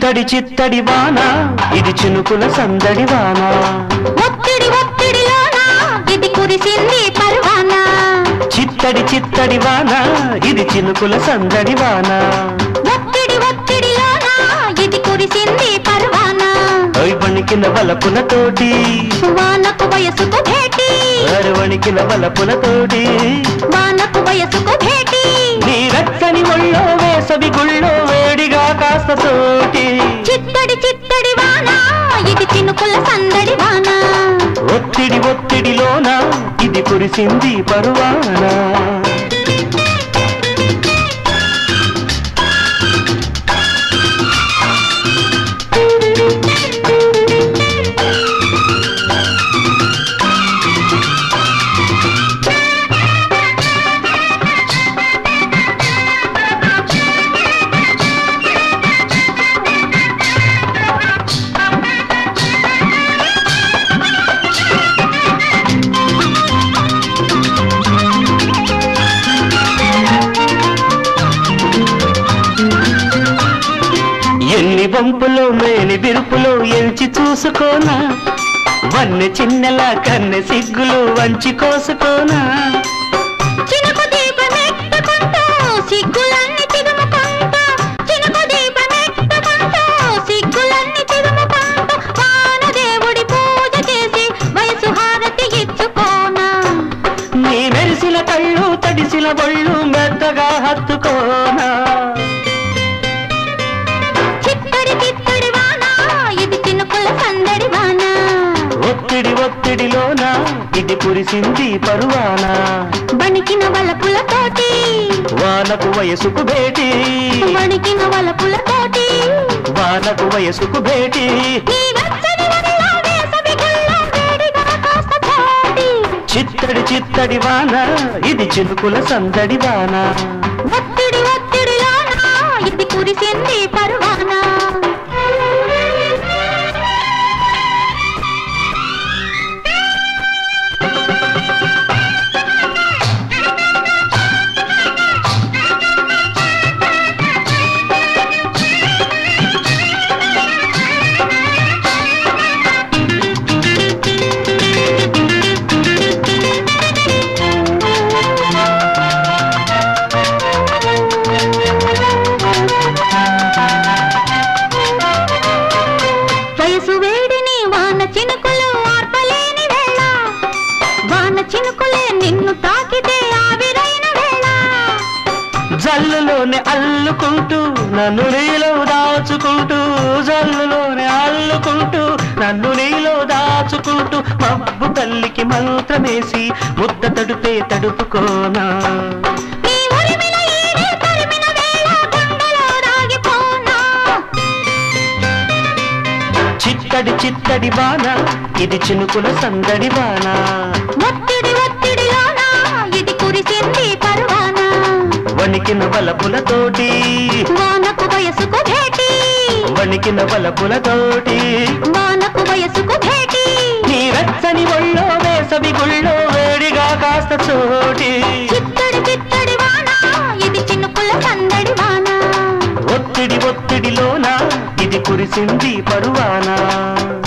చిత్తడి చిత్తడి వాన ఇది చినుకుల సందడి వాన ఒత్తిడి ఒత్తిడిలోన ఇది కురిసింది పర్వానా చిత్తడి చిత్తడి వాన ఇది చినుకుల సందడి వాన ఒత్తిడి ఒత్తిడిలోన ఇది కురిసింది పర్వానా ఓయ్ వణికిన వలపుల తోటి వానకు వయసుకు భేటీ అరే వణికిన వలపుల తోటి వానకు వయసుకు భేటీ నీ రచ్చని ఒళ్ళో వేసవి గుళ్ళో వేడిగా కాస్త తోటి చిత్తడి చిత్తడి వాన ఇది చినుకుల సందడి వాన ఒత్తిడి ఒత్తిడిలోన ఇది కురిసింది పరువానా ఎన్ని వంపులో మేని విరుపులో ఎంచి చూసుకోనా వన్నె చిన్నెలా కన్నె సిగ్గులు వంచి కోసుకోనా చినుకు దీపమెట్టుకుంటూ సిగ్గులన్నీ చిదుముకుంటూ చినుకు దీపమెట్టుకుంటూ సిగ్గులన్నీ చిదుముకుంటూ వానదేవుడి పూజ చేసి వయసు హారతి ఇచ్చుకోనా నీ మెరిసిన కళ్ళు తడిసిన బొళ్ళు మెత్తగా హత్తుకోనా చిత్తడి చిత్తడి వాన ఇది చినుకుల సందడి వాన ఒత్తిడి ఒత్తిడిలోన ఇది కురిసింది పరువానా వణికిన వలపులతోటి వానకు వయసుకు భేటీ వణికిన వలపులతోటి వానకు వయసుకు భేటీ నీ వెచ్చని వడిలో వేసవి గుళ్ళో వేడిగా కాస్త చోటి చిత్తడి చిత్తడి వాన ఇది చినుకుల సందడి వాన ఒత్తిడి ఒత్తిడిలోన ఇది కురిసింది పరువానా వయసు వేడిని వాన చినుకులు ఆర్పలేని వేళ వాన చినుకులే నిన్ను తాకితే ఆవిరైన వేళ జల్లులోనే అల్లుకుంటూ నన్ను నీలో దాచుకుంటూ జల్లులోనే అల్లుకుంటూ నన్ను నీలో దాచుకుంటూ మబ్బు తల్లికి మంత్రమేసి ముద్ద తడుపే తడుపుకోనా నీ ఉరిమిన ఈడే తరిమిన వేళ గుండెలో దాగిపోనా చిత్తడి చిత్తడి వాన ఇది చినుకుల సందడి వాన ఒత్తిడి ఒత్తిడిలోన ఇది కురిసింది పర్వానా వణికిన వలపులతోటి వానకు వయసుకు భేటీ వణికిన వలపులతోటి వానకు వయసుకు భేటీ నీ వెచ్చని ఒళ్ళో వేసవి గుళ్ళో వేడిగా కాస్త చోటి చిత్తడి చిత్తడి వాన ఇది చినుకుల సందడి వాన ఒత్తిడి ఒత్తిడిలోన ఇది కురిసింది పరువానా